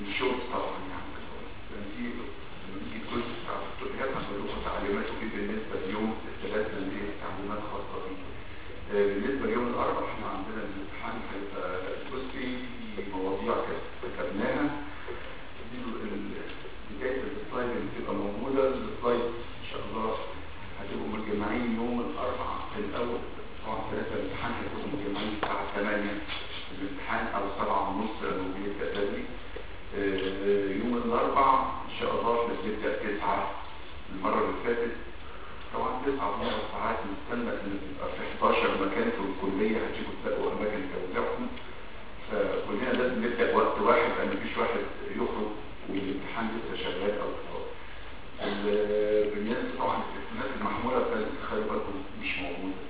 الشغل طبعا يعني كان في لما نيجي الجزء بتاع الدكتوراه هقول لكم تعليماته ايه بالنسبه ليوم الثلاثاء اللي هي تعليمات خاصه بيه آه، بالنسبه ليوم الاربعاء احنا عندنا الامتحان هيبقى جزئي في مواضيع كتبناها دي ال- بدايه السلايد اللي بتبقى موجوده السلايد ان شاء الله هتبقوا متجمعين يوم الاربعاء في الاول طبعا ثلاثه الامتحان هيكونوا متجمعين الساعه 8 الامتحان او 7 ونص لو بيبدا بدري آه، يوم الاربعاء ان شاء الله احنا بنبدا 9 المره اللي فاتت طبعا 9 من ساعات نستنى ان تبقى في 11 مكان في الكليه هتيجوا تلاقوا اماكن توزيعهم فكلنا لازم نبدا وقت واحد لان مفيش واحد يخرج والامتحان لسه شغال او خلاص ال- بالنسبه طبعا التليفونات المحموله بتاعت خلي بالكم مش موجوده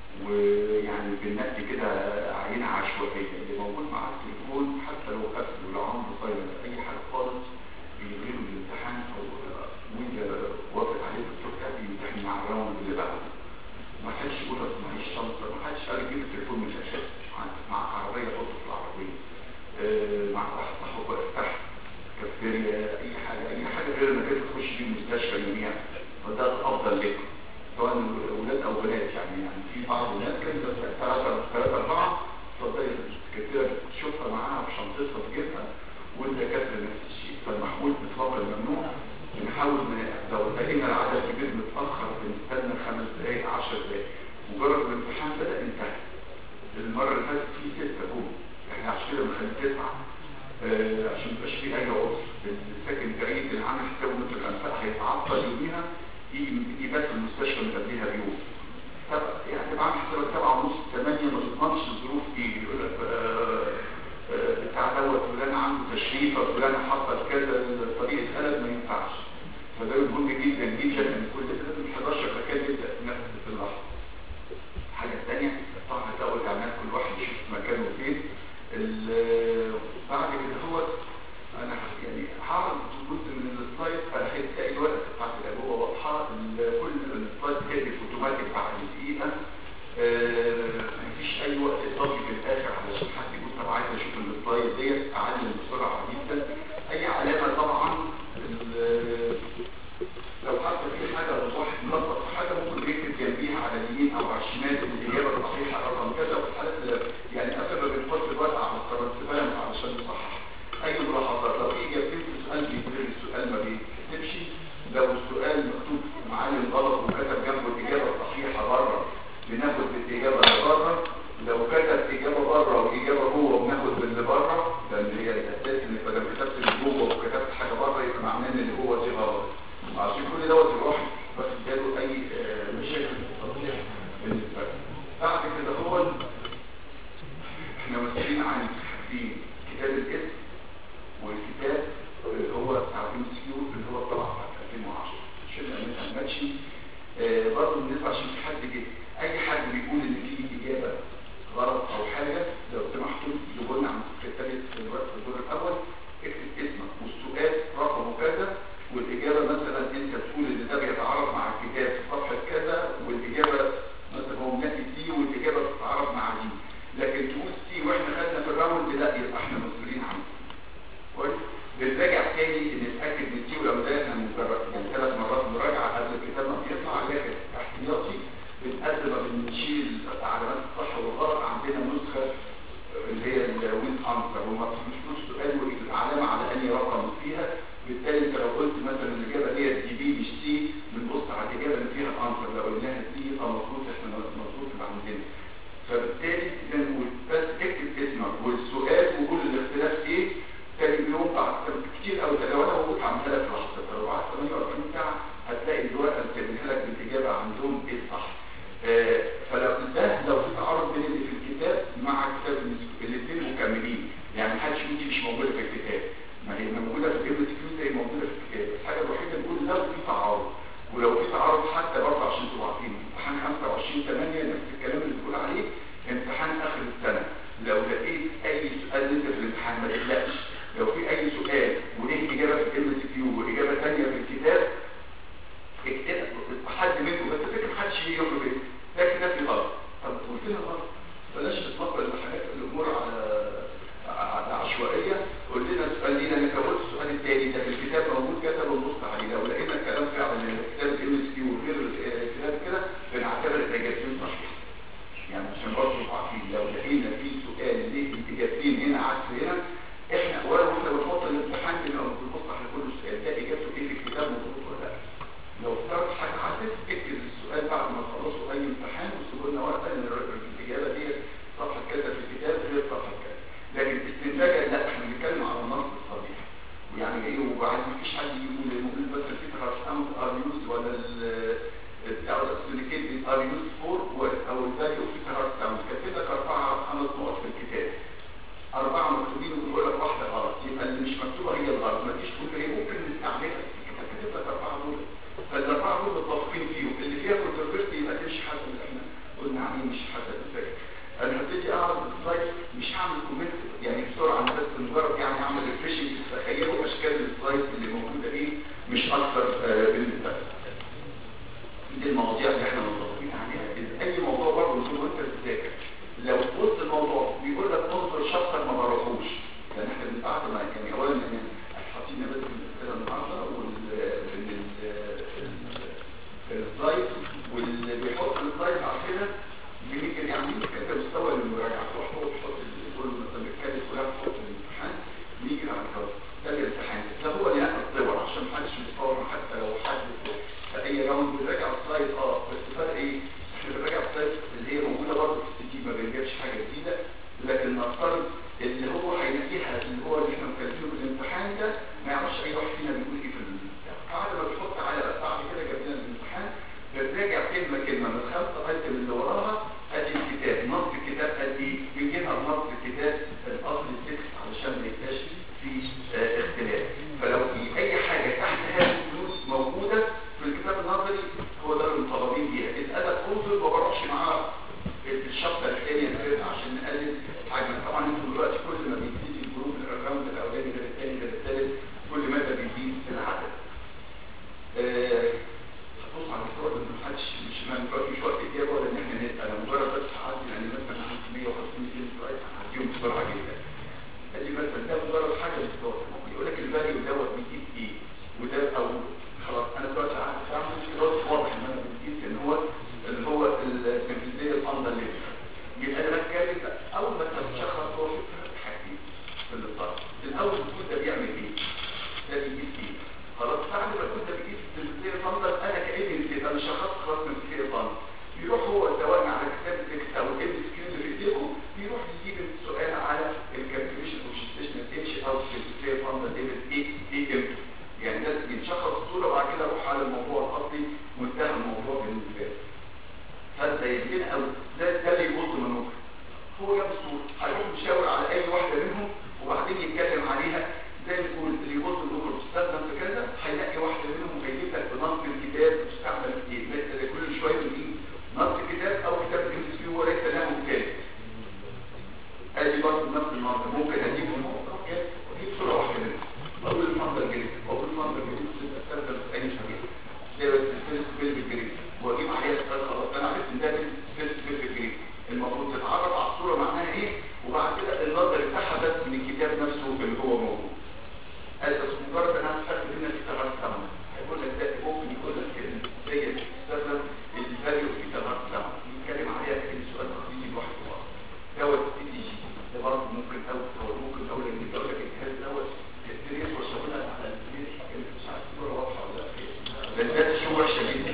ويعني بننقي كده عينه عشوائيه اللي موجود معاه التليفون حتى لو قفل ولو عنده سايلنت اي حاجه خالص بيغيروا الامتحان او وإذا وافق عليه الدكتور كده بيمتحن مع الراوند اللي بعده ما حدش يقول لك معيش شنطه ما حدش قال يجيب التليفون من الاساس مع عربيه حطه في العربيه آه، مع واحد صاحبه واقف تحت كافتيريا اي حاجه اي حاجه غير انك انت تخش بيه المستشفى يوميا فده الافضل لك سواء اولاد او بنات يعني يعني في بعض الناس كده ثلاثه ثلاثه اربعه تفضلي كتير تشوفها معاها في شنطتها في جيبها والدكاتره نفس الشيء فالمحمول اطلاقا ممنوع بنحاول ن- لو لقينا العدد كبير متاخر بنستنى خمس دقائق 10 دقائق مجرد الامتحان بدا انتهى المره اللي فاتت في سته جم احنا عشان كده بنخلي تسعه آه، عشان ميبقاش في اي عذر الساكن بعيد اللي عامل حسابه مثل الانفاق هيتعطل يوميها يجي يبات في المستشفى من قبلها بيوم طب يعني تبقى عامل حسابك سبعه ونص ثمانيه ما تضمنش الظروف ايه يقول لك آه، آه، بتاع دوت فلان عنده تشريف أو فلان حصل كذا الطريق اتقلب ما ينفعش فده مهم جدا جدا ان كل لازم 11 مكان يبدا في نفس اللحظه الحاجة الثانية طبعا هتلاقوا الإعلانات كل واحد يشوف مكانه فين ال- بعد كده هو أنا ه- يعني هعرض جزء من السلايد فهتلاقي الوقت بتاعت الأجوبة واضحة ال- كل السلايد هادف اوتوماتيك بعد دقيقة آه، مفيش أي وقت إضافي في الآخر علشان حد يقول طب عايز أشوف السلايد ديت أعلم بسرعة جدا أي علامة طبعا ال- لو حتى في حاجة واحد ملخبط في حاجة ممكن يكتب جنبيها على اليمين أو على الشمال الإجابة الصحيحة رقم كذا وفي حالات ال- يعني قبل ما بنحط الورقة على الترانسبيرم علشان نصحح أي ملاحظات لو في إجابتين في سؤال بيتكتب السؤال ما بيتكتبش لو السؤال مكتوب معلم غلط وكتب جنبه الإجابة الصحيحة بره بناخد بالإجابة اللي بره لو كتب إجابة بره وإجابة جوه بناخد باللي بره لأن هي الأساس إن بدل كتبت اللي جوه وكتبت حاجة بره يبقى معناه إن اللي جوه دي غلط عشان كل دوت الواحد واخد باله اي آه، مشاكل تطبيق بالنسبه له بعد كده هو احنا مسؤولين عن حاجتين كتاب الاسم والكتاب اللي هو بتاع ام سي اللي هو طلع في 2010 عشان ما نتمشي برضه بالنسبه عشان في حد جه اي حد بيقول ان في اجابه غلط او حاجه لو سمحتوا تجيبوا لنا عن الثالث في الوقت في الدور الاول اكتب اسمك والسؤال رقمه كذا والإجابة مثلا أنت تقول إن ده بيتعارض مع الكتاب في صفحة كذا والإجابة مثلا هو منقي سي والإجابة بتتعارض مع دي لكن تقول سي وإحنا خدنا في الراوند لا يبقى إحنا مسؤولين عنه كويس بنراجع تاني نتأكد من دي ولو ده إحنا مجرد يعني ثلاث مرات مراجعة قبل الكتاب ما بيطلع لكن احتياطي بنقدم ما بنشيل علامات الصح والغلط عندنا نسخة اللي هي الويز انسر وما بتشوفوش سؤال والعلامة على أي رقم فيها بالتالي انت لو قلت مثلا الاجابه دي دي بي مش سي بنبص على الاجابه اللي فيها انسر لو قلناها سي يبقى المفروض احنا مظبوط اللي عندنا فبالتالي زي ما نقول بس اكتب اسمك والسؤال وقول الاختلاف ايه تاني يوم بعد كتير قوي لو انا موجود هعملها لك لحظه فلو بعد 48 ساعه هتلاقي الورقه اللي كاتبينها لك بالاجابه عندهم ايه الصح آه، فلو ده لو في تعارض بين اللي في الكتاب مع كتاب الاثنين مكملين يعني محدش يقول دي مش موجوده في الكتاب ما هي موجودة في الام سي كيو زي موجودة في الكتاب الحاجة الوحيدة نقول لو في تعارض ولو في تعارض حتى برضه عشان تبقوا عارفين امتحان 25 8 نفس الكلام اللي بتقول عليه امتحان اخر السنة لو لقيت اي سؤال انت في الامتحان ما تقلقش لو في اي سؤال وليه اجابة في الام سي كيو واجابة ثانية في الكتاب اكتب حد منكم بس فكرة محدش يجي يقول ايه ده كده في غلط طب تقول فين الغلط بلاش تطبق الحاجات الامور على على عشوائيه قول لنا سؤال لينا انت قلت خالص ما تجيش تقول ايه ممكن نستعملها الكتاب كاتب لك اربعه دول فالاربعه دول متفقين فيهم اللي فيها كونتروفيرسي يبقى تمشي حسب اللي احنا قلنا عليه مش حسب الفكر انا هبتدي اعرض السلايد مش هعمل كومنت يعني بسرعه انا بس مجرد يعني اعمل ريفريشنج تخيلوا اشكال السلايد اللي موجوده ايه مش اكثر آه بالنسبه دي المواضيع اللي احنا متفقين عليها اي موضوع برضه طول وانت بتذاكر لو وسط الموضوع بيقول لك انظر شابتر ما بروحوش لان احنا من بعد ما يعني اولا ان حاطين بس الاسئله النهارده والسلايد واللي بيحط السلايد على كده بيجي يعني انت مستوى المراجعه تروح تحط كل مثلا بيتكلم كلها تحط الامتحان بيجي على الكاس ده الامتحان ده هو اللي ياخد صور عشان محدش يتصور حتى لو حد في اي راوند بيراجع السلايد اه بس فرق ايه احنا بنراجع السلايد اللي هي موجوده برضه في السي ما بنجيبش حاجه جديده لكن نفترض اللي هو هينقيها اللي هو اللي احنا مكلفينه في الامتحان ده ما يعرفش اي واحد فينا بيقول ايه في البتاع بعد ما بتحط على بعد كده جاب لنا الامتحان بنراجع كلمه كلمه من الخمسه ايتم اللي وراها ادي الكتاب نص الكتاب قد ايه بنجيبها بنص الكتاب الاصل التكست علشان ما يبقاش في اه اختلاف فلو في اي حاجه تحت هذه الفلوس موجوده في الكتاب النظري هو ده اللي مطالبين بيها الادب انظر ما بروحش معاه الشابتر الثاني عشان نقلل حجم طبعا انتوا دلوقتي كل ما بيزيد الجروب الراوند الاولاني غير الثاني غير الثالث كل ما ده بيزيد العدد أه هتبص على الصور ان محدش مش ما دلوقتي مش وقت اجابه ولا ان احنا نسال انا مجرد بس هعدي يعني مثلا عندي 150 200 سؤال هعديهم بسرعه جدا ادي مثلا ده مجرد حاجه بالصور يقول لك الفاليو دوت بيجيب ايه وده او خلاص انا دلوقتي عارف اعمل دراسه واضح ان انا بجيب ان هو اللي هو التنفيذيه الفاندا اللي يبقى انا بتكلم اول ما انت بتشخص هو حاجتين في الاطار الاول الكود ده بيعمل ايه ده بيجيب ايه خلاص بعد ما الكود ده بيجيب التنفيذيه الفاندا انا كاني نسيت انا شخصت خلاص التنفيذيه الفاندا يروح هو سواء على كتاب التكست او الام سكرين اللي في ايديكم بيروح يجيب السؤال على الكالكوليشن اوف اتش او التنفيذيه الفاندا ليفل ايه ايه امتى يعني ده بيتشخص الصوره وبعد كده اروح على الموضوع الاصلي وانتهى الموضوع بالنسبه لي فانت يمكن او ده ده اللي يبص من نقطه هو جاب الصوره هيروح مشاور على اي واحده منهم وبعدين يتكلم عليها زي ما يقول اللي يبص النقطه بتستخدم في كذا هيلاقي واحده منهم وهيجيب لك بنص الكتاب بتستعمل في ايه مثل كل شويه بنجيب نص كتاب او كتاب الانجليزي فيه هو ليس له مثال ادي برضه نفس المنطق ممكن اجيب اجيب صوره واحده منهم اقول المنطق الجديد اقول المنطق الجديد بتستخدم في اي شيء زي الفيلم فيلم الجديد واجيب عليها السؤال خلاص انا عرفت ان ده فيلم فيلم الجديد المفروض تتعرف على الصوره معناها ايه وبعد كده النظر بتاعها بس من الكتاب نفسه اللي هو موجود هذا مجرد ان انا استخدم هنا في ثغرات الامر هيقول لك ده ممكن يقول لك ازاي تستخدم الفاليو في ثغرات الامر يتكلم عليها كان سؤال تقليدي لوحده دوت سي دي جي ده برضه ممكن او ممكن اقول ان يقول لك الجهاز دوت التريس وشغلها على التريس مش عارف الصوره واضحه ولا لا ده شو وحشه جدا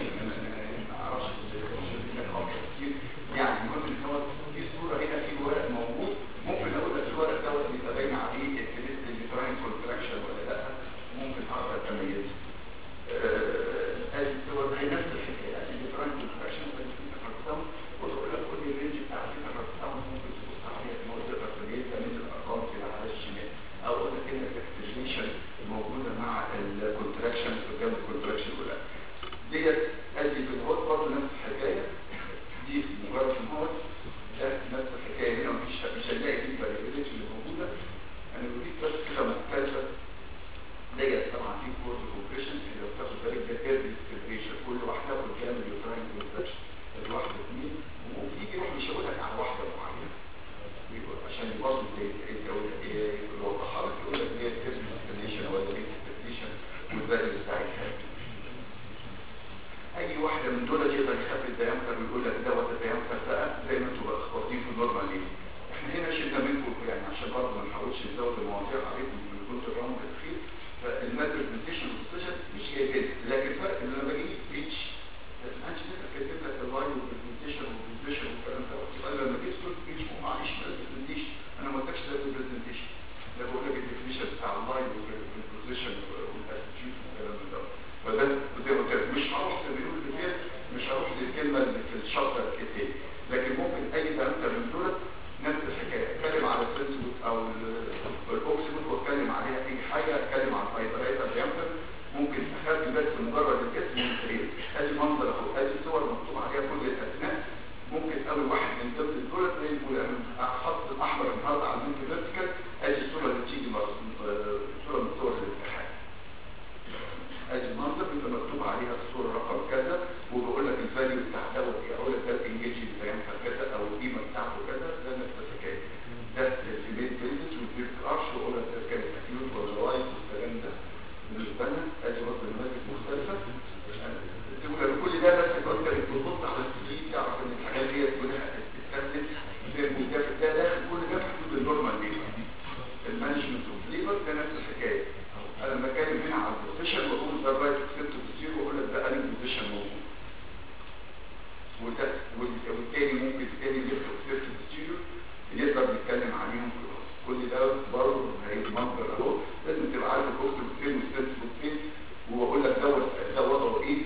يعني المهم ان هو في صوره هنا في ورق موجود ممكن اقول لك الورق دوت بيبقى باين عليه التريس الديفاين كونتراكشن ولا لا ممكن اقدر اميزه ادي الصور هي نفس الحكايه الديفاين كونتراكشن بس في تفاصيل وتقول لك كل الرينج بتاع التفاصيل ممكن تبص عليها ان هو تقدر تميزها من الارقام كده على الشمال او اقول لك ان الاكتيفيشن موجوده مع الكونتراكشن جنب الكونتراكشن ولا ديت ادي في الهوت برضه نفس الحكايه دي مجرد في الهوت ده نفس الحكايه هنا مفيش مش هنلاقي دي الفاريبيليتي اللي موجوده انا بضيف بس كده مختلفه ديت طبعا في كورد كومبريشن اللي لو تاخد بالك ده كيرف ديستريبيوشن كل واحده بتعمل يوتراين كونتراكشن الواحده اثنين وبيجي يروح يشاور لك على واحده معينه عشان برضه يوضحها لك يقول لك هي كيرف ديستريبيوشن ولا ايه ديستريبيوشن والفاليو بتاعتها اي واحده من دول يقدر يخفي الديامتر ويقول لك دوت الديامتر بقى زي ما انتوا واخدين في النورمال ليه احنا هنا شلنا منكم يعني عشان برضه ما نحاولش نزود المواضيع عليكم من كنت الراوند الاخير فالماد برزنتيشن والسيشن مش جايبين لكن الفرق ان لما بجيب بيتش بس ما عادش نقدر كاتب لك اللاين والبرزنتيشن والبرزنتيشن والكلام ده يبقى لما جيت قلت بيتش معلش ما برزنتيشن انا ما قلتلكش ده برزنتيشن ده بقول لك الديفينيشن بتاع اللاين والبرزنتيشن والاتيتيود والكلام ده فده زي ما قلت لك مش هروح زي ما بيقولوا كتير مش هروح للكلمه اللي في الشابتر التاني لكن ممكن اي دايمتر من دول نفس الحكايه اتكلم على السنسوت او الاوكسيبوت واتكلم عليها اي حاجه اتكلم على ليبر ده نفس الحكايه انا لما بتكلم هنا على البوزيشن بقول ده رايت اكسبت بوزيرو واقول لك ده انهي بوزيشن موجود وده والتاني ممكن التاني ليفت اكسبت بوزيرو نقدر نتكلم عليهم كلهم كل ده برضه هيتمنظر اهو لازم تبقى عارف الاوكسيد فين والسنسبل فين واقول لك دوت ده وضعه ايه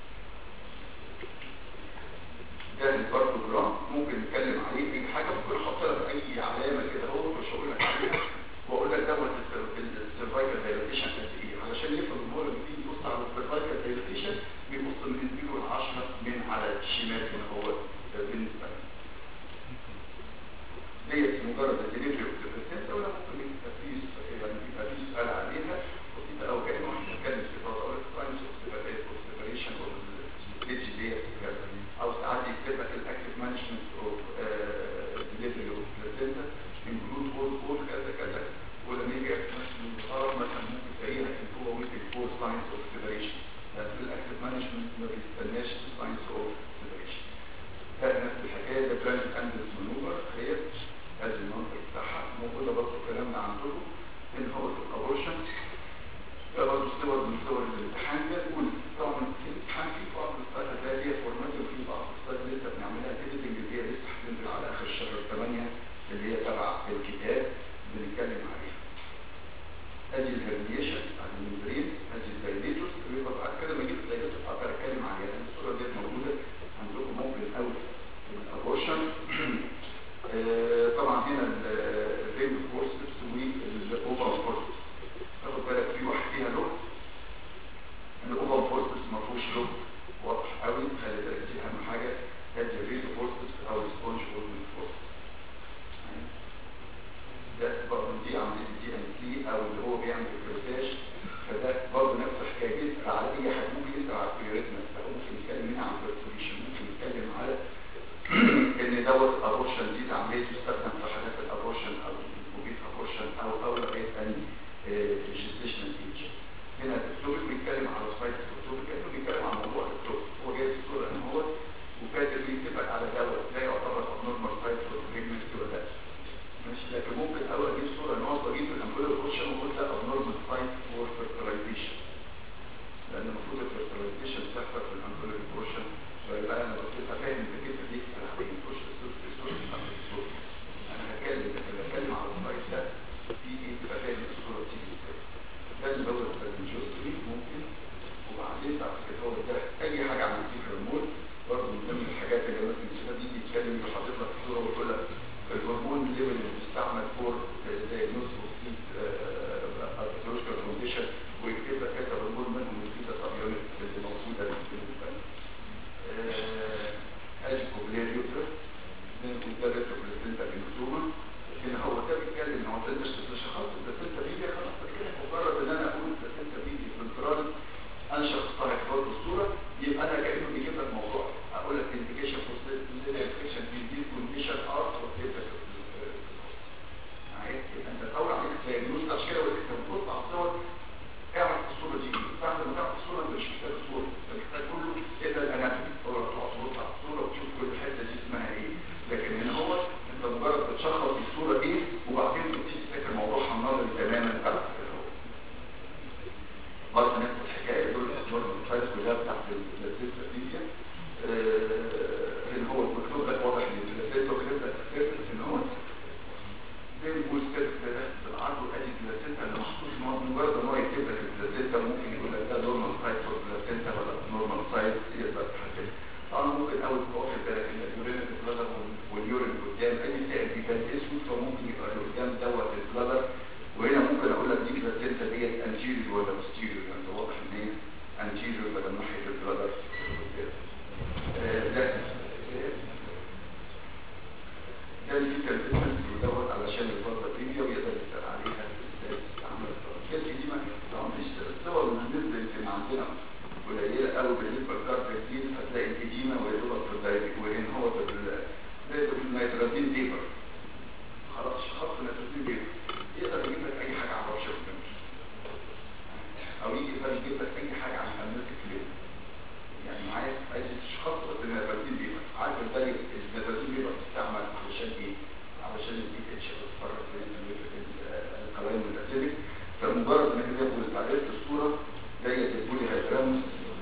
ده البارتوجرام ممكن نتكلم عليه في حاجه ممكن احط لك اي علامه كده اهو مش هقول لك عليها واقول لك دوت السيرفايكال دايلاتيشن قد ايه علشان يفهم ان هو لما بيجي يبص على السيرفايكال دايلاتيشن بيبص من 0 ل 10 من على الشمال هنا هو بالنسبه لي ديت مجرد الدليفري اوف ولا ممكن يبقى في يعني يبقى في سؤال عليها وتبقى لو كان واحد بيتكلم في موضوع الساينس اوف سيبريشن او الستيج ديت او ساعات يكتب لك الاكتف مانجمنت اوف دليفري اوف بلاسينتا انكلود اول اول كذا كذا ولما يجي الغرض مثلا ممكن تلاقيها ان هو ممكن فور ساينس اوف سيبريشن لكن الاكتف مانجمنت ما بيستناش ساينس اوف سيبريشن نفس الحكايه ده براند اندرس مانوفر هي ادي المنطق بتاعها موجوده برضه كلامنا عندكم ان هو في الابورشن ده برضه صور من صور الامتحان ده نقول طبعا في الامتحان في بعض السلايد اللي هي فورمات وفي بعض السلايد لسه بنعملها اديتنج اللي هي لسه هتنزل على اخر شهر 8 اللي هي تبع الكتاب بنتكلم عليها ادي الهرنيشن ادي الممبرين ادي الدايليتوس يبقى بعد كده لما اجيب الدايليتوس هقدر اتكلم عليها لان الصوره ديت موجوده عندكم ممكن قوي الابورشن طبعا هنا الريم فورسبس والاوفر فورسبس تاخد بالك في واحد فيها لون الاوفر فورسبس ما فيهوش لون واضح قوي خلي بالك دي اهم حاجه ادي الريم فورسبس او السبونج اورمن فورسبس ده برضه دي عمليه دي ان سي او اللي هو بيعمل الكروساج فده برضه نفس الحكايه بيسال على اي حاجه ممكن يسال على البيوريتمس او ممكن يتكلم هنا عن بيرسوليشن ممكن يتكلم على ان دوت ابورشن دي عمليه تستخدم في حالات الابورشن او البوبيت ابورشن او او لغايه ثاني جيستيشنال ايج هنا الدكتور بيتكلم على سبايك الدكتور كانه بيتكلم عن موضوع الدكتور هو جايب الصوره ان هو وكاتب بيتفق على دوت ده يعتبر ابنورمال سايت فور بريجنسي ولا لا ماشي لكن ممكن اول اجيب صوره ان هو صغير في الامبولار ابورشن واقول ده ابنورمال سايت فور فيرتلايزيشن لان المفروض الفيرتلايزيشن بتحصل في الامبولار ابورشن فيبقى انا ببقى فاهم ان كده دي انا بينفوش الصوت الصوت الصوت انا هتكلم لكن بتكلم على السايت ده في ايه تبقى فاهم الصوره بتيجي ازاي ده اللي هو البرنجوستري ممكن وبعدين بعد كده هو ده اي حاجه عن الديك هرمون برضه من ضمن الحاجات اللي مثلا الشباب يجي يتكلم يحط لك صوره ويقول لك الهرمون ليفل اللي بيستعمل فور دايجنوز اوف ارتيولوجيكال كونديشن ويكتب لك كذا هرمون منهم الفيتا سابيونت اللي موجوده بالنسبه لك ادي كوبلير يوتر ممكن ده ريتروبلاسنتا بنكتوما هنا هو ده بيتكلم هو ده مش مش خالص البلاسنتا بيجي خلاص كده مجرد ان انا اقول البلاسنتا بيجي سنترال انا شخصتها كتبت الصوره يبقى انا كانه بيجيب لك موضوع اقول لك انديكيشن فور انفكشن في دي كونديشن ارت وكيف عايز انت الاول عملت دايجنوز عشان كده وانت بتبص على الصور اعرف الصوره دي بعد ما تعرف الصوره انت مش محتاج الصوره انت محتاج كله الا الاناتومي هو تقعد تبص على الصوره وتشوف كل حته دي اسمها ايه لكن هنا هو انت مجرد بتشخص الصوره ايه وبعدين بتبتدي تذاكر موضوعها النظري تماما بعد كده برضه نفس الحكايه دول الاسبوع المنفرد كلها بتاعت البلاسيتا هنا هو المكتوب لك واضح ان البلاسيتا وكده ان هو زي ما بيقول كده بالعرض وادي البلاسيتا اللي محطوط ان هو مجرد ان هو يكتب لك البلاسيتا ممكن يقول لك ده نورمال سايز فور البلاسيتا ولا نورمال سايز يقدر تحدد طبعا ممكن اول تبقى واخد بالك ان اليورين البلادر واليورين قدام اي سائل بيبان اسود فممكن يبقى اللي قدام دوت البلادر وهنا ممكن اقول لك دي البلاسيتا ديت انتيريور ولا بوستيريور يعني واضح ان هي انتيريور ولا ناحيه البلادر ده ده اللي فيه كالفيتمنت ودوت علشان الفترة بريميا ويقدر يسأل عليها ازاي تستعمل الكالفي دي ما طبعا مش الصور بالنسبة يمكن عندنا قليلة قوي بالنسبة لكارت كتير هتلاقي الإديمة ويدوبك في الدايركت وهنا هو في زي في النيترازين ديبر خلاص شخص نيترازين ديبر يقدر يجيب لك أي حاجة عن رشة الكمش أو يجي يجيب لك أي حاجة عن أمريكا كلير يعني عايز عايز تشخص النيترازين ديبر عارف ازاي النيترازين ديبر بتستعمل علشان ايه؟ علشان الدي اتش بتتفرج بين القوائم الاسيدك مجرد انك تاخد عرفت الصوره ديت البولي هيدرامس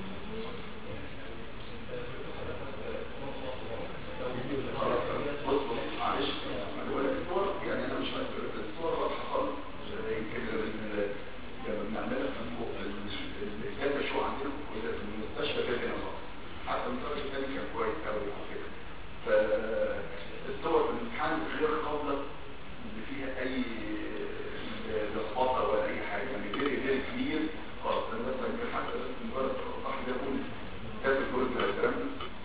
بص بص معلش انا بقول لك الصور يعني انا مش هقول الصور واضحه خالص زي كده لما لما بنعملها في الفوق الكذا شو عندنا في المستشفى غير هنا خالص حتى المستشفى الثاني كان كويس قوي على فكره فالصور في الامتحان غير قابله اللي فيها اي لخبطه ولا اي حاجه يعني فيري فيري كلير خالص انا بس يمكن حتى بس مجرد صح ده اقول ده في الكورس الكلام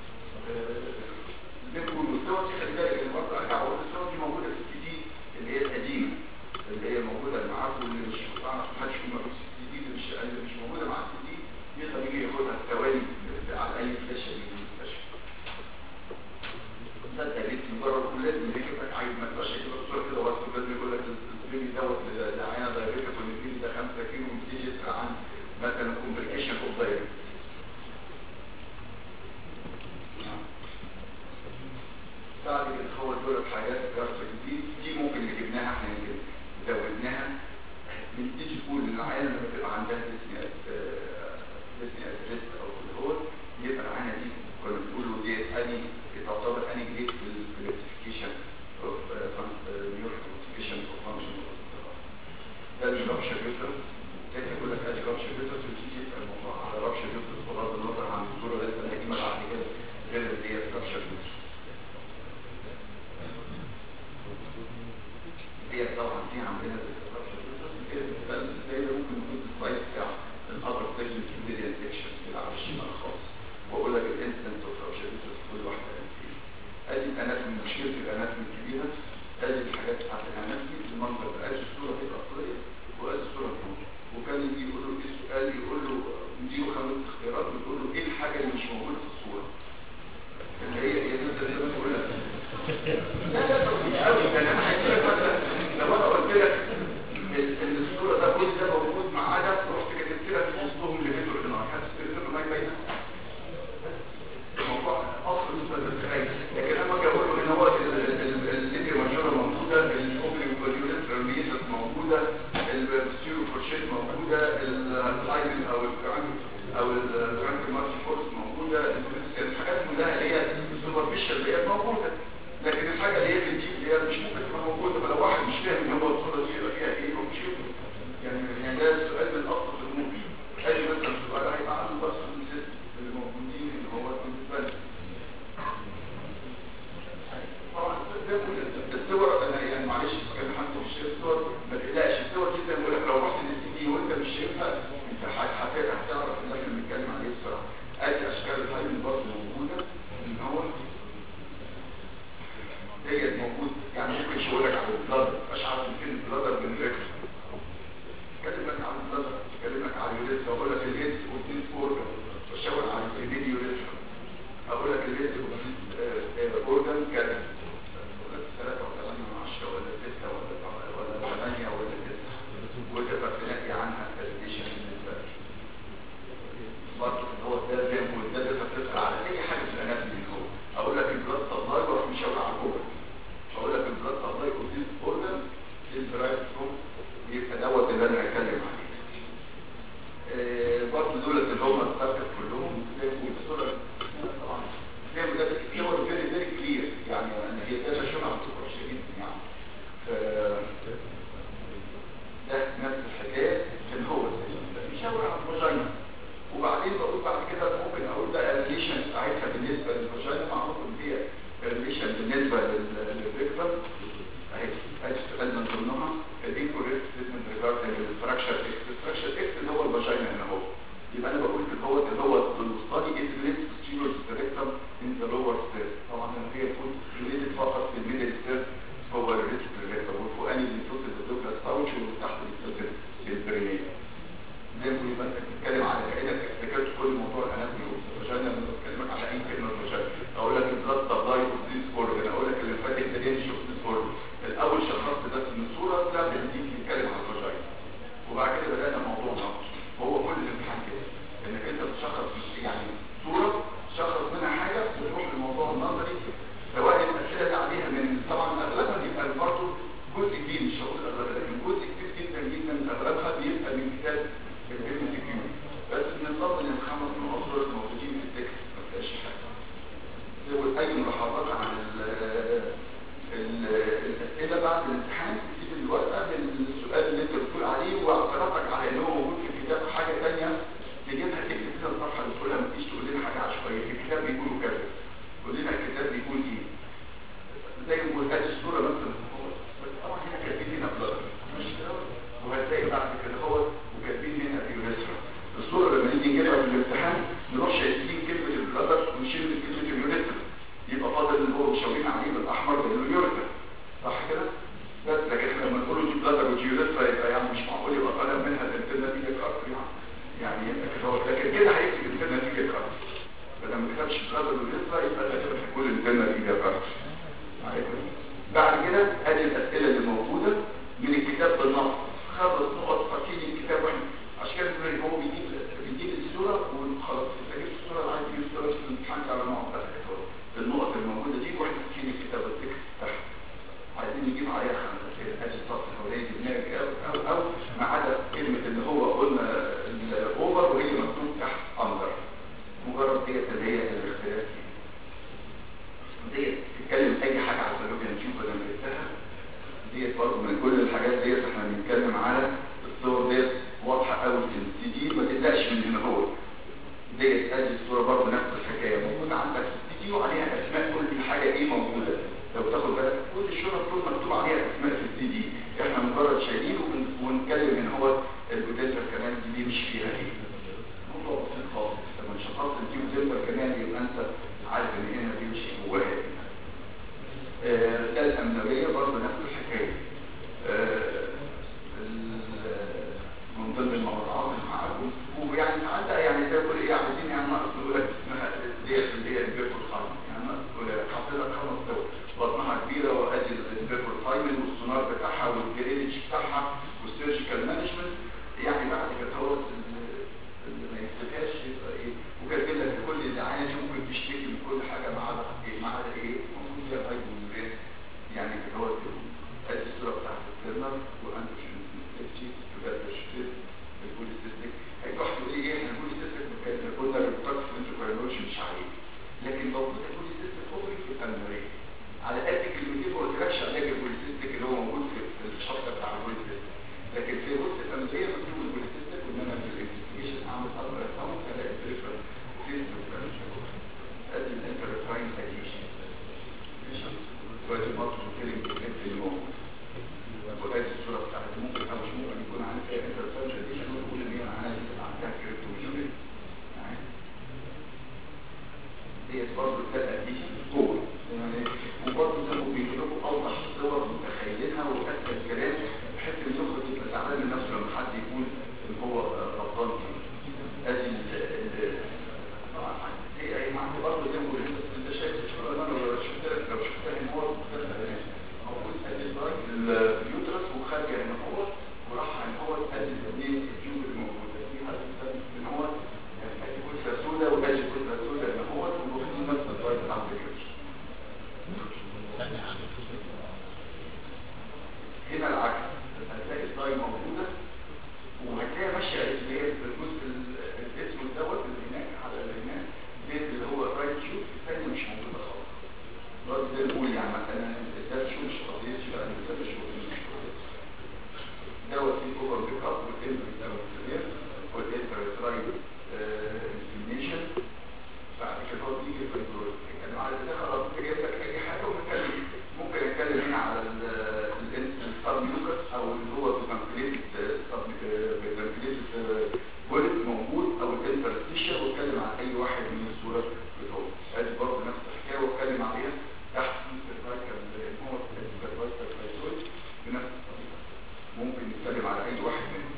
نقول الصور دي خلي بالك انا برضه ارجع اقول الصور دي موجوده في السي دي اللي هي القديمه اللي هي موجوده معاكم واللي مش ما حدش فيهم موجود في السي دي اللي مش اللي مش موجوده مع السي دي يقدر يجي ياخدها في ثواني على اي فلاشه من المستشفى ده تقليد مجرد كل لازم يكتبك عايز ما تبقاش كده الصوره كده بس لازم يقول لك البيبي دوت لعينه دايركت والبيبي ده 5 كيلو وبتيجي يسال عن مثلا كومبليكيشن اوف دايركت بعد كده هو دول حاجات جرافيك دي دي ممكن اللي جبناها احنا يمكن زودناها من تيجي تقول للعينه لما تبقى عندها ديسنيات ديسنيات ريست او اللي هو يبقى العينه دي كنا بنقول دي اني تعتبر اني جريد في الكلاسيفيكيشن اوف نيورو كلاسيفيكيشن اوف فانكشن ده الرابشر يوترس كان يقول لك ادي رابشر يوترس وتيجي يبقى الموضوع على رابشر يوترس بغض النظر عن الصوره اللي لسه هنجيبها بعد كده غير اللي هي رابشر يوترس هي طبعا في عندنا زي ده ممكن يكون السلايد بتاع الابر سيجمنت كيميريال سيكشن كده على الشمال خالص واقول لك الانسنت اوف رابشريتس في كل واحده فيه ادي الاناتومي مشكله الاناتومي الكبيره ادي الحاجات بتاعت الاناتومي المنظر ده ادي الصوره دي الاصليه وادي الصوره دي وكان يجي يقول له ايه السؤال يقول له اديله خمس اختيارات ويقول له ايه الحاجه اللي مش موجوده في الصوره اللي هي هي دي اللي انا بقولها لا لا مش قوي ده انا هحكي لك مثلا لو انا قلت لك ان الصوره ده كل ده موجود ما عدا رحت كتبت لك في وسطهم اللي فيتوا القناع حاسس ان ما يبين الموضوع اصل لكن انا اجي اقول له ان هو الليبيا مانجوره موجوده الاوبننج كوليوليتر موجوده الستيرو فورشيت موجوده الهايدن او او الفرانك مارتي فورس موجوده الحاجات كلها اللي هي السوبرفيشال اللي هي موجوده لكن الحاجه اللي هي في الديب اللي هي مش ممكن تبقى موجوده فلو واحد مش فاهم ان هو الصوره دي يبقى فيها ايه مش يعني يعني ده السؤال من ابسط الامور ادي مثلا السؤال هيبقى عنده بس اللي موجودين اللي هو بالنسبه لي طبعا الصور انا يعني معلش كان حد مش شايف الصور ما تقلقش الصور دي زي ما بقول لك لو رحت للسي دي وانت مش شايفها انت هتعرف ان احنا بنتكلم عليه بصراحه ادي اشكال الهايمن برضه موجوده ان هو ديت موجود يعني ممكن يقول لك على البلادر مش عارف فين البلادر من ريكس كلمك عن البلادر كلمك عن اليوريث اقول لك الهيد اوبتيس اورجان واشاور على الفيميل يوريث اقول لك الهيد اوبتيس اورجان كذا ثلاثة ولا ثمانية من عشرة ولا ستة ولا ولا ثمانية ولا تسعة وتقدر تلاقي عنها كالكوليشن بالنسبة لك برضه هو ده زي ما قلت ده تقدر تسأل على أي حاجة في الأناتومي هو أقول لك البلاد سبلاي وأروح مشاور على الأورجن أقول لك البلاد سبلاي أوبتيس أورجان البرايت فوق يبقى دوت اللي أنا هتكلم عليه برضه دول اللي هم السبت كلهم زي ما قلت صورة طبعا زي ما قلت صور فيري فيري كلير يعني انا هي ده شو عم تقرا شديد يعني ف ده نفس الحكايه اللي هو بيشاور على الفاجينا وبعدين بقول بعد كده ممكن اقول ده الريليشن بتاعتها بالنسبه للفاجينا معروف ان هي الريليشن بالنسبه للفيكتور اهي ادي سؤال من ضمنها الانكوريكت ستيتمنت ريجاردنج الستراكشر اكس الستراكشر اكس اللي هو الفاجينا هنا اهو يبقى انا بقول اللي هو اللي هو الوسطاني از لينس ستيروس ريكتم ان ذا لور ستير طبعا انا هي تكون ريليتد فقط في الميدل ستير هو الريسك ريكتم والفوقاني بيتصل بالدوكلاس باوتش واللي تحت بيتصل بالبرينيه زي ما يبقى انت بتتكلم على كانك افتكرت كل موضوع الاناتومي والفاجينا لما بكلمك على اي كلمه فاجينا اقول لك البلاد سبلاي اوف ذيس اورجن اقول لك الليمفاتيك درينج اوف ذيس اورجن الاول شخصت بس من الصوره لا بنجيب نتكلم على الفاجينا وبعد كده بدانا موضوعنا هو كل الامتحان كده انك انت بتشخص يعني صوره تشخص منها حاجه وتروح للموضوع النظري سواء الاسئله اللي عليها من طبعا اغلبها بيبقى برضه جزء كبير مش هقول اغلبها لكن جزء كبير جدا جدا من اغلبها بيبقى نسخه من كتاب الام سي كيو بس بنفضل ان الخمس نقط دول موجودين في التكست ما فيهاش حاجه زود اي ملاحظات عن ال- ال- الاسئله بعد الامتحان تسيب الورقه بالسؤال اللي انت بتقول عليه واعتراضك على ان هو موجود في الكتاب حاجه ثانيه تجيبها تكتب كده الصفحه اللي تقولها ما تجيش تقول لنا حاجه عشوائيه في الكتاب بيقولوا كذا قول لنا الكتاب بيقول ايه زي ما قلت الصوره مثلا بس طبعا هنا كاتبين هنا بلاد مش كده وهتلاقي بعد كده هو وكاتبين هنا في اليونسرا الصوره لما نيجي نجيبها في الامتحان نروح شايفين كلمه البلادر ونشيل كلمه اليونسرا يبقى فاضل اللي هو مشاورين عليه بالاحمر باليونسرا صح كده بس لكن احنا لما نقول دي بلادر ودي يونسرا يبقى يعني مش معقول يبقى طالع منها الانترنتيجه ارض يعني يعني يبقى كده هو لكن كده هيكتب الانترنتيجه ارض بدل ما كتبش بلادر ويونسرا يبقى ده كده هيقول الانترنتيجه ارض بعد كده ادي الاسئله اللي موجوده من الكتاب بالنص خمس نقط فاكرين الكتاب واحد عشان كده بيقول إن هو بيجيب بيجيب الصوره وخلاص انت جبت الصوره اللي عايز تجيب الصوره في الامتحان على النقط بتاعتك اهو النقط الموجوده دي واحنا فاكرين الكتاب التكست تحت عايزين نجيب عليها خمس اسئله ادي السطر الاولاني جبناها او او او ما عدا كلمه اللي هو قلنا الاوفر وهي مكتوب تحت اندر مجرد ديت اللي هي الاختلاف ديت تتكلم اي حاجه على الفالوبيان تيوب انا جبتها ديت برضه من كل الحاجات ديت احنا بنتكلم على الصور ديت واضحه قوي في السي دي ما تقلقش من هنا هو ديت ادي الصوره برضه نفس الحكايه موجوده عندك في السي دي وعليها اسماء كل حاجه ايه موجوده لو تاخد بالك كل الشرط دول مكتوب عليها اسماء في السي دي احنا مجرد شايلين وبن- ونتكلم ان هو البوتنشال كمان دي مش فيها ايه موضوع بسيط خالص لما شخصت دي وتقدر كمان يبقى انت عارف ان هنا دي مش جواها ايه آه، ده الأمنوية برضه نفس الحكاية آه، ال- من ضمن الموضوعات اللي معاكم ويعني ساعات ده يعني زي ما بقول ايه عايزين يعني ناقص نقول لك اسمها ديت اللي هي البيرفول فايمن يعني ناقص تقول لك حاطط لك خمس دول بطنها كبيرة وادي البيرفول فايمن والسونار بتاعها والجرينج بتاعها والسيرجيكال مانجمنت يعني بعد كده هو ال- اللي ما يكتبهاش يبقى ايه وكاتب لك كل الدعايه ممكن تشتكي من كل حاجه ما عدا ايه ما عدا ايه المفروض فيها فايده من يعني كده هو ادي الصوره بتاعت الترنر وانتروجين سيفتي تبادل البوليستيك هيروح تقول لي ايه احنا البوليستيك كان قلنا البروتكس انتركوينوشن مش عليه لكن موجود البوليستيك اوفري في الامريه على قد كلمتين ما قلتلكش علاج البوليستيك اللي هو موجود في في الشخص بتاع البوليستيك لكن في وسط الامريه مكتوب البوليستيك وانما في الانفستيجيشن عامل اكبر اكونت هلاقي البريفرال فيز ادي الانترفاين اديشن دلوقتي برضه بنتكلم في اليوم وادي الصوره بتاعت ممكن او مش ممكن يكون عندها فيها انترفاين اديشن ونقول ان هي عندها عندها كريبتوجينيك ديت برضه ده اديشن جوه يعني وبرضه زي ما بيجيبوا اوضح صور متخيلينها واسهل كلام بحيث ان المخرج يبقى زعلان من نفسه لما حد يقول ان هو آه، غلطان فيه ادي ال- ال- طبعا هي هي معنى برضه زي ما بقول لك، انت شايف الشغل انا لو شفت لك لو شفتها ان هو مختلف موجود ادي الدراج اليوترس وخارجه ان هو وراح ان هو ادي الاثنين الجيوب الموجوده في حد بيسمي ان هو ادي كتله سوداء وادي كتله سوداء ان هو واخدين نفس الدراج بتاع الفكره هنا العكس هتلاقي الضاي موجودة وهتلاقي ماشية اللي هي الجزء ال- الاسود دوت اللي هناك على اللي هناك ديت اللي هو الرايت شوت الثانية مش موجودة خالص برضه زي ما بقول يعني مثلا الثالث شو مش قضيتش بقى ان الثالث شو مش قضيتش دوت فيه اوفر بيك اب والانتري دوت كبير والانتري رايت انفليشن بعد كده هو بيجي في الجروب يعني على ده خلاص انت جايب لك اي حاجه ونتكلم ممكن نتكلم هنا على السب ميوكس او اللي هو بيفانكليت سب بيفانكليت بولت موجود او الانترستيشن واتكلم عن اي واحد من الصوره بتوعه ادي برضه نفس الحكايه واتكلم عليها تحت السيرفايكال هو السيرفايكال فايتويد بنفس الطريقه ممكن نتكلم على اي واحد منهم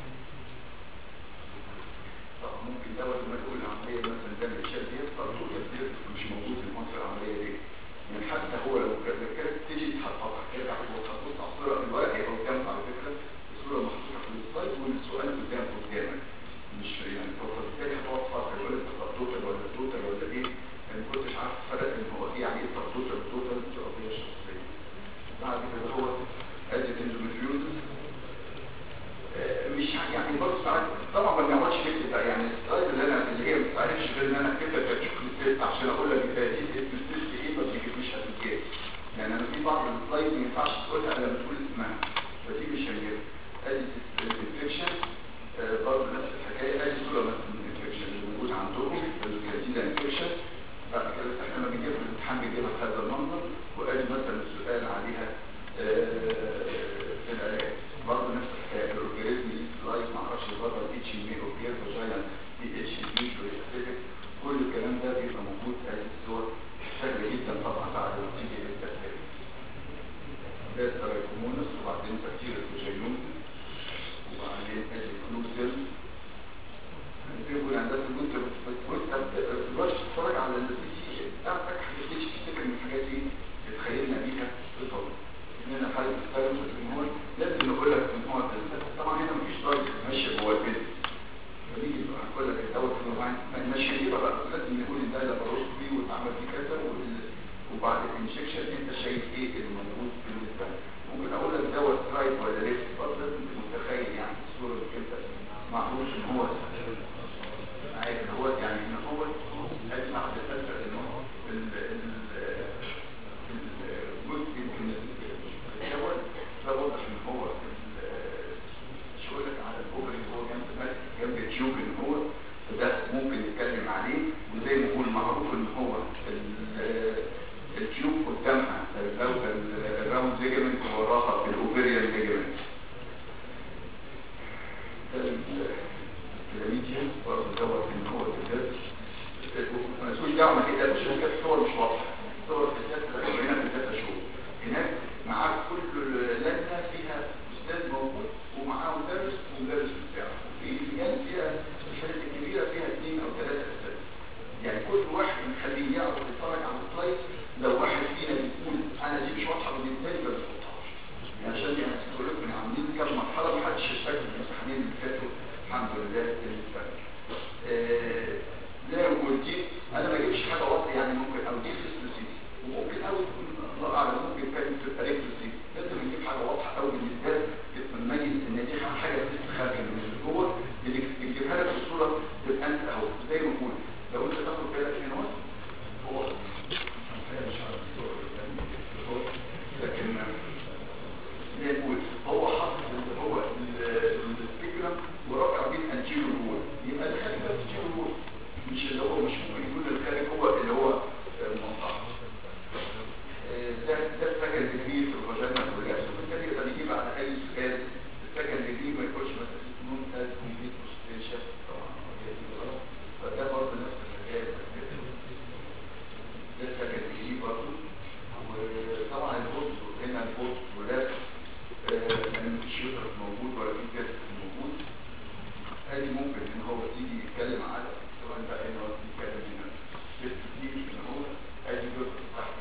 طب ممكن دوت لما تقول العمليه مثلا ده الاشياء ديت برضه ديت مش موجود في مصر العمليه دي يعني حتى هو لو كانت كانت تيجي تحطها ترجع وتبص على الصوره الورق هيبقى قدامك على فكره الصوره محطوطه في السلايد والسؤال قدامك قدامك مش يعني فبالتالي هتقعد تفكر يقول لك طب توتال ولا توتال ولا ايه يعني ما كنتش عارف الفرق ان هو ايه يعني ايه طب توتال توتال دي قضيه شخصيه بعد كده هو ادي اندوميتريوزس مش ه- يعني برضه ساعات طبعا ما بنعملش فيك بقى يعني السلايد اللي انا اللي هي ما بتعرفش غير ان انا كتبت كتشوف التيست عشان اقول لك ده دي اسم التيست ايه ما بتجيبليش ابلكيشن يعني انا في بعض السلايد ما ينفعش تقولها الا لما تقول اسمها فدي مش هنجيبها ادي الانفكشن برضه نفس الحكايه ادي صوره مثلا من الانفكشن اللي موجود عندكم الكاتيلا انفكشن بعد كده بس احنا لما بنجيب في الامتحان بنجيبها بهذا المنظر وادي مثلا السؤال عليها في العلاج برضه نفس الحكايه الاورجانيزم سلايد ما اعرفش بره الاتش ام بي اوكير فاجينا دي اتش بي كل الكلام ده بيبقى موجود ادي الصور سهله جدا طبعا بعد ما تيجي للتسهيل ده الترايكومونس وبعدين تفكير الفوجينوم وبعدين ادي كلوزل بيقول عندها كنت وانت بتبقاش تتفرج على البي سي بتاعتك هتبتدي تفتكر ان الحاجات دي اتخيلنا بيها في الفضل ان انا حاجه بتتكلم ان هو لازم نقول لك ان هو طبعا هنا مفيش راجل ماشي جوه البيت فنيجي نقول لك الدواء في الوعي مش هيبقى بقى لازم نقول ان ده لاباروسكوبي واتعمل فيه كذا وبعد الانجكشن انت شايف ايه اللي موجود بالنسبه لك ممكن اقول لك دواء سترايت ولا ليفت برضه لازم تبقى متخيل يعني الصوره اللي انت معروف ان هو عارف ان هو يعني ان هو اجمع بتفكر ان هو الجزء يمكن الدواء ده واضح ان هو مش هقول لك على الاوفر اللي هو جنب جنب التيوب ان هو ده ممكن نتكلم عليه وزي ما بقول معروف ان هو التيوب قدامها الراوند ليجمنت وراها الاوفريان ليجمنت الكلاميديا برضه دوت ان هو الكتاب مسؤول دعوه ما كده مش كده الصور مش واضحه الصور في الكتاب هنا في ثلاث شهور هناك معاك كل لجنه فيها استاذ موجود ومعاه مدرس ومدرس بتاعه وفي لجان فيها الشهادات الكبيره فيها اثنين او ثلاثه اساتذه يعني كل واحد بنخليه يعرف يتفرج على السلايد لو واحد فينا بيقول انا دي مش واضحه بالنسبه لي ما بحطهاش يعني عشان يعني بقول لكم عاملين كام مرحله ما حدش اشتكى في الامتحانين اللي فاتوا الحمد لله بالنسبه لي زي ما قلت انا ما اجيبش حاجه واضحه يعني ممكن او دي فيسلوسيتي وممكن او الله اعلم ممكن كانت تبقى ريكلوسيتي لازم نجيب حاجه واضحه قوي بالنسبه لك تبقى نميز ان دي حاجه لسه خارجه من جوه اللي تجيبها لك في الصوره تبقى انت اهو زي ما بقول لو انت تاخد بالك هنا هو لكن زي ما بقول هو حط هو الفكره ورفع بين انتيرو جوه يبقى ده خارج بس انتيرو جوه مش اللي هو مش ممكن يكون الخارج هو اللي هو منطقه ده ده السكن ديجري في الفاجينا والرياس وبالتالي يقدر يجيب على اي سؤال السكن ديجري ما يكونش مثلا نون از كومبليت بوستيشن طبعا فده برضه نفس الحكايه ده السكن ديجري برضه وطبعا البوست هنا البوست ولا مش يوترس موجود ولا في جسد موجود ادي ممكن ان هو يجي يتكلم على سواء بقى هنا ولا يتكلم هنا بس دي ان هو ادي جزء تحت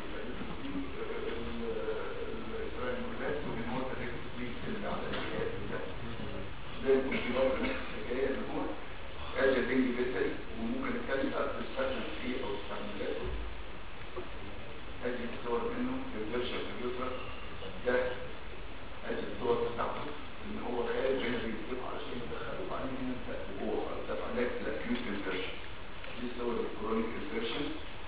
الاسرائيليات وان هو تدريس اللي على الجهاز ده زي ما كنت برضه نفس الحكايه ان هو ادي الدنج بيتري وممكن نتكلم بقى في السكشن فيه او استعمالاته ادي الصور منه الفيرشن كمبيوتر ده ادي الصور بتاعته ان هو خارج هنا بيكتبه علشان يدخله بعدين هنا انت جوه ده علاج الاكيوت انفيرشن دي صور الكرونيك انفيرشن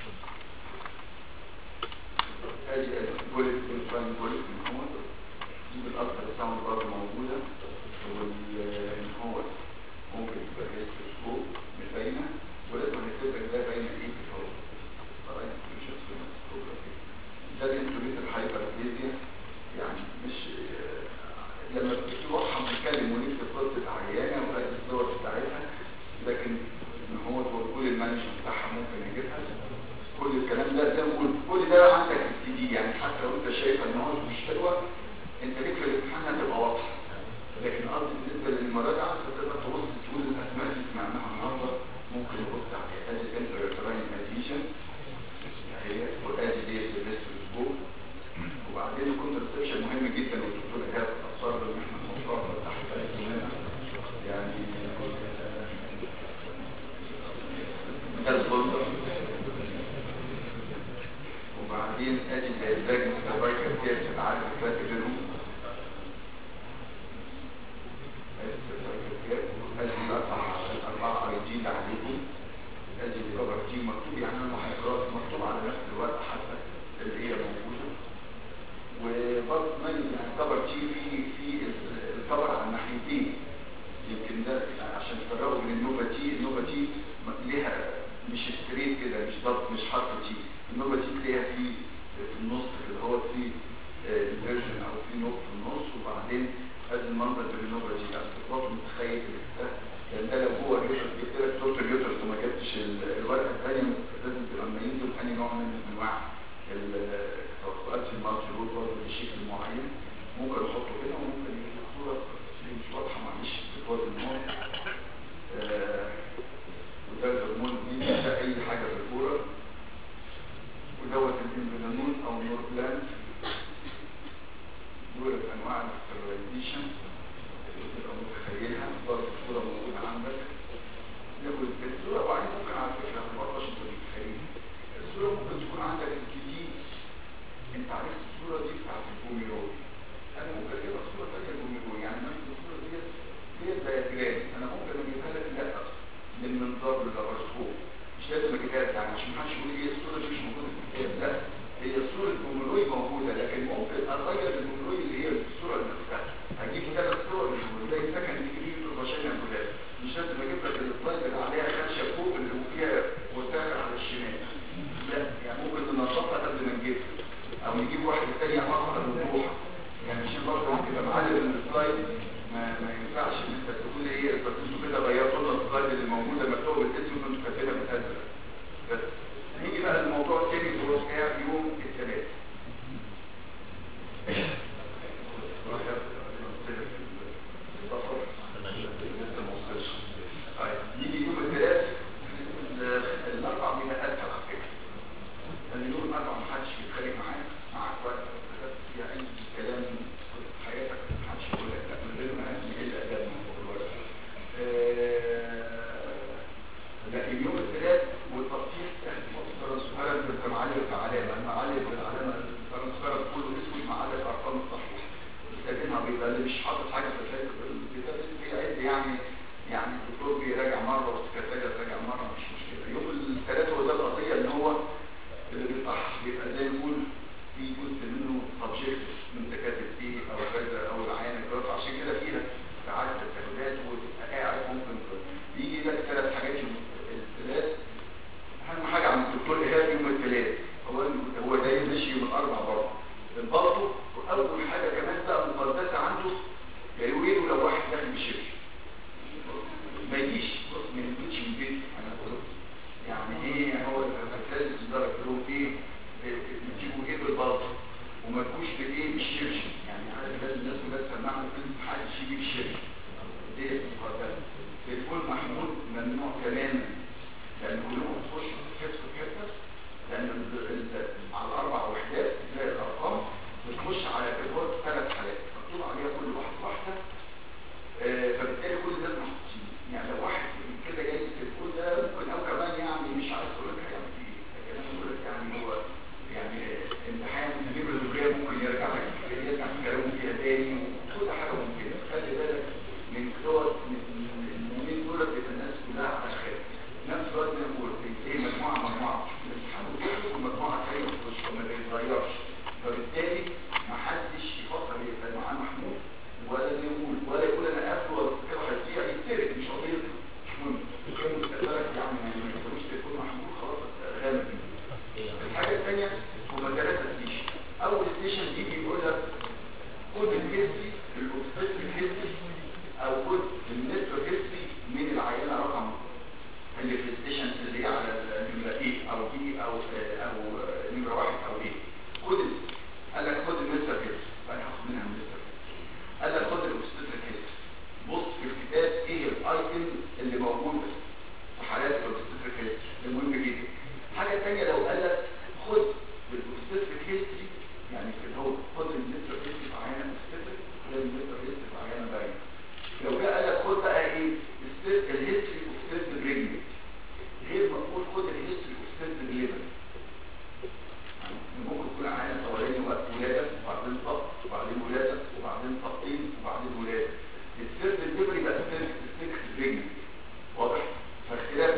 ادي البوليت انفاين بوليت ان هو دي بالاكثر ساوند برضه موجوده وان هو ممكن تبقى جايز في السكوب مش باينه ولازم نكتب لك ده باينه ايه في الفوق طبعا مش هتكون السكوب ده الانتروبيت الهايبربليزيا يعني مش لما بتيجي واحد بيتكلم ونكتب قصه عيانه وادي الصور بتاعتها لكن ان هو تقول المانجمنت بتاعها ممكن يجيبها كل الكلام ده زي ما قلت كل ده عندك في السي دي يعني حتى لو انت شايف ان هو مش حلوه انت ليك في الامتحان هتبقى واضحه لكن قصدي بالنسبه للمراجعه انت تقدر تبص تقول الاسماء اللي سمعناها النهارده ممكن تبص عليها ادي انترتراين اديشن هي وادي دي الريست سكوب وبعدين الكونترسبشن مهم جدا والدكتور ايهاب اصر ان احنا نوصلها تحت هنا يعني ده الفولدر وبعدين ادي العلاج متبايكر كتير تبقى عارف الفرق بينهم ادي الفرق كتير عليكم ادي الكفر تي مكتوب يعني انا هقراه مكتوب على نفس الورقه حتى اللي هي موجوده وبرضه كمان يعني الكفر تي في في الكفر على الناحيتين يمكن ده يعني عشان تفرقوا بين النوبه تي النوبه تي ليها مش ستريت كده مش ضغط مش حرف تي النوبه تي تلاقيها في في النص كده هو في الفيرجن او في نوب في النص وبعدين هذا المنظر بالنوبه دي يعني برضه متخيل كده لان ده لو هو اليوترس جبت لك صوره اليوترس وما جبتش الورقه الثانيه لازم تبقى مميز بأي نوع من انواع التوقعات في المالتيبول برضه بشكل معين ممكن احطه هنا وممكن يجي صوره مش واضحه معلش بتوز النور آه وده الهرمون دي ده اي حاجه في الكوره ودوت الانفلامون او النور بلانت دول انواع الستيرلايزيشن اللي تبقى متخيلها برضه الصوره موجوده عندك ناخد الصوره وبعدين ممكن على فكره ما تبقاش انت متخيل الصوره ممكن تكون عندك الجديد انت عرفت الصوره دي بتاعت البوميرول انا ممكن اجيبها صوره ثانيه البوميرول يعني مثلا الصوره دي هي دياجرام انا ممكن اجيبها لك لا من منظار اللابرسكوب مش لازم اجيبها لك يعني عشان ما حدش يقول لي الصوره دي مش موجوده في الكتاب لا هي صوره البوميروي موجوده لكن ممكن اغير البوميروي اللي هي الصوره اللي نفسها هجيب ثلاث صور زي سكن ديجري وبشاير امبولات مش لازم اجيب لك السلايد اللي عليها خدشه فوق اللي فيها وسائل على الشمال لا يعني ممكن ننشطها قبل ما نجيبها او نجيب واحده ثانيه اكثر وضوحا يعني مش برضه تبقى معلم السلايد ما ما ينفعش ان انت تقول ايه بس انتوا كده غيرتوا لنا السلايد اللي موجوده مكتوبه بالاسم وانتوا كاتبينها بالازرق بس نيجي بقى للموضوع الثاني اللي هو كان يوم الثلاث يجي يوم الثلاث الاربع من اسهل على فكره لان يوم الاربع ما حدش بيتخانق معاك معاك وقت فيها اي كلام في حياتك ما حدش يقول لك لا من غير ما يقل ادب لكن يوم الثلاث والتفصيل ترانسفيرنس بالمعالم العلامه المعالم العلامه الترانسفيرنس كله اسود معالم الارقام الصحيحه كاتبها بيبقى اللي مش حاطط حاجه في الكتاب بيعد يعني يعني الدكتور بيراجع مره والسكرتيره تراجع مره مش مشكله يوم الثلاث هو ده القضيه ان هو اللي بيصح بيبقى زي نقول في جزء منه سبجكت من كاتب ايه او كذا او العيان الجراف عشان كده فيها ساعات التسهيلات وتبقى قاعد ممكن يجي لك ثلاث حاجات يوم الثلاث اهم حاجه عند الدكتور ايهاب يوم الثلاث هو هو دايما ماشي يوم الاربع برضه برضه واول حاجه كمان بقى مقدسه عنده يقولوا لو واحد داخل بالشبش ما يجيش بص ما يجيش من البيت انا بقول يعني ايه هو الاساس درجه له ايه بتجيبوا ايه بالبلطو وما تجوش بالايه بالشبش يعني عارف لازم الناس كلها تسمعنا في محدش يجيب الشبش دي مقدسه تليفون محمول ممنوع تماما لان كلهم تخش حته في حته لان على الاربع وحدات تلاقي الارقام بتخش على تليفون ثلاث حالات مكتوب عليها كل واحد واحده آه فبالتالي كل ده محطوطين يعني لو واحد كده جاي التليفون ده ممكن او كمان يعني مش عارف اقول لك هيعمل فيه ايه لكن انا بقول لك يعني هو يعني امتحان النمره الزوجيه ممكن يرجع لك يرجع في كلامه فيها تاني وكل حاجه ممكن خلي بالك من دوت من المؤمنين دول بيبقى الناس كلها على خير نفس الوقت زي ما بقول ايه مجموعه مجموعه الامتحان والمجموعه الثانيه ما بيتغيرش فبالتالي ما حدش يفكر يبقى معاه محمود ولا يقول ولا يقول انا قافله ولا كده هيضيع يتسرق مش قضيه مش مهم كان مستقبلك يعني ما يكونش تكون محمود خلاص غامض الحاجه الثانيه هما ثلاثه ستيشن اول ستيشن يجي يقول لك خد الهيستري الاوبستريك هيستري او خد النتر هيستري من العينه رقم اللي في الستيشن اللي هي على النمره ايه او دي او او نمره واحد او ايه خد قال لك خد النتر هيستري فانا هاخد منها النتر قال لك خد الاوبستريك هيستري بص في الكتاب ايه الايتم اللي موجود في حالات الاوبستريك هيستري المهم جدا حاجه ثانيه لو قال لك خد الاوبستريك هيستري يعني في اللي هو خد النتر هيستري في عينه اوبستريك خد النتر هيستري في عينه باينه لو جه قال لك خد بقى ايه الهيستوري اوف ستيرد بريجننت غير ما تقول خد الهيستوري اوف ستيرد ليفر ممكن تكون عينه اولاني وقت ولاده وبعدين طب وبعدين ولاده وبعدين طبقين وبعدين ولاده الستيرد ليفر يبقى ستيرد بريجننت واضح فاختلاف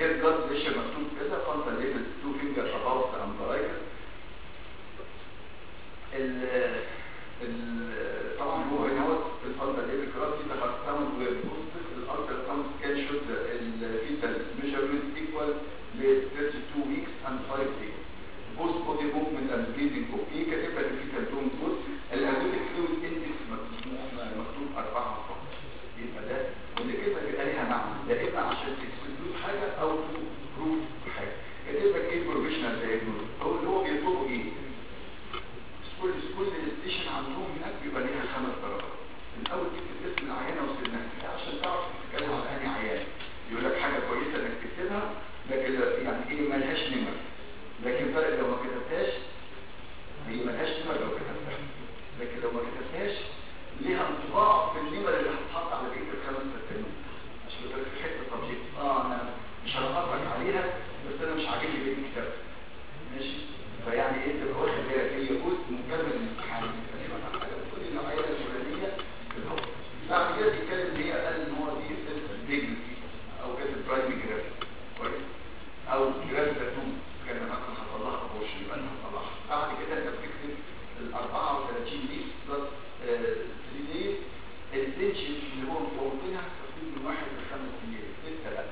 هيد بلاد بريشر مكتوب كده فانت ليفل 2 فينجر اباوت امبرايكس ال ال طبعا هو هنا هو الفانتا ليفل كلاس دي تحت ساوند وبوزيتيف الالترا ساوند كان شوت الفيتال ميجرمنت ايكوال ل 32 ويكس اند 5 دايز بوست بودي موفمنت اند بريدنج اوكي كاتب لك الفيتال تون بوست الاميونيك فلويد اندكس مكتوب 4 فقط يبقى ده واللي كده بيبقى ليها معنى ده اما عشان تكسكلود حاجه او تبروف حاجه كاتب لك ايه بروفيشنال دايجنوز هو اللي هو بيطلبوا ايه كل كل ستيشن عندهم هناك بيبقى ليها خمس درجات الاول تكتب اسم العيانه وسنها عشان تعرف تتكلم عن انهي عيان يقول لك حاجه كويسه انك تكتبها لكن يعني ايه مالهاش نمر لكن فرق لو ما كتبتهاش هي مالهاش نمر لو كتبتها لكن لو ما كتبتهاش ليها انطباع في النمر اللي هتتحط على بقيه الخمس ستات عشان يقول في حته سبجكت اه انا مش هنقطعك عليها بس انا مش عاجبني بقيه الكتاب ماشي فيعني ايه تبقى واخد بالك هي جزء مكمل للامتحان تقريبا عن حاجه بتقول النوعيه الفلانيه في الحكم بعد كده بيتكلم ان هي قال ان هو دي ديجل او كانت برايمري جراف كويس او جراف تاتو كان مثلا حصل لها ابورشن يبقى انت هتطلعها بعد كده انت بتكتب ال 34 ليس بلس 3 دايز التنشن اللي هو مفوتينها تفصيل من واحد لخمس ايام سته لا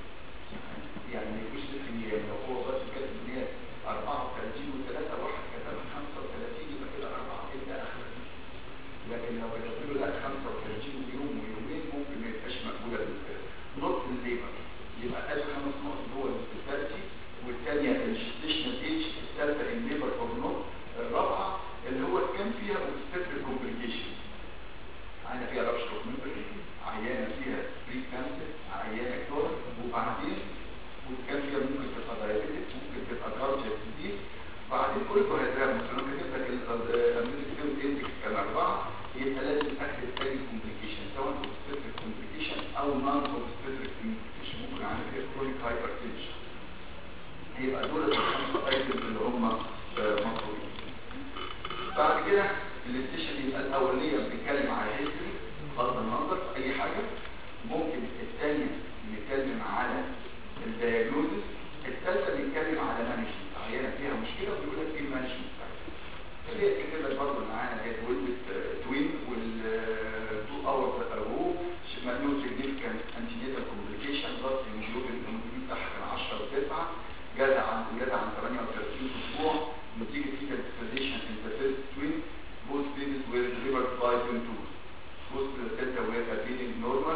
يعني ما يكونش ست ايام لو هو بس كاتب ان هي 34 و3 واحد كتب 35 يبقى كده اربعه كده اخر لكن لو كتبت له لا 35 يوم ويومين ممكن ما يبقاش مقبوله نص الليبر يبقى ادي خمس نقط هو السبيشاليتي والثانيه الجستيشنال ايج الثالثه الليبر اور نوت الرابعه اللي هو كان فيها اوبستريك كومبليكيشن عيانه فيها ربش كومبليكيشن عيانه فيها بري كانسر عيانه كلور وبعدين وكان فيها ممكن تبقى دايابيتك ممكن تبقى كاردياك ديزيز بعدين كله هيدرام مثلا كاتب لك الامريكان اندكس كان اربعه يبقى لازم اكتب تاني كومبليكيشن سواء اوبستريك كومبليكيشن او نون اوبستريك كومبليكيشن ممكن عندك فيها كرونيك هايبرتنشن يبقى دول الخمسه ايتمز اللي هم مطلوبين بعد كده الاستيشن يبقى الاوليه بنتكلم على هيستوري بغض النظر في اي حاجه ممكن الثانيه نتكلم على الدياجنوزس الثالثه بنتكلم على مانجمنت عيانه فيها مشكله وبيقول لك ايه المانجمنت بتاعتها اللي هي كاتب لك برضه معانا هي ولدت توين وال 2 اورز اجو نو سيجنيفيكانت انتينيتال كومبليكيشن ضغط الهيموجلوبين الهيموجلوبين بتاعها كان 10 و9 جاز عن جاز عن 38 اسبوع نتيجه فيتال ديسبوزيشن ان ذا فيرست توين both babies were delivered by them both placenta were feeding normal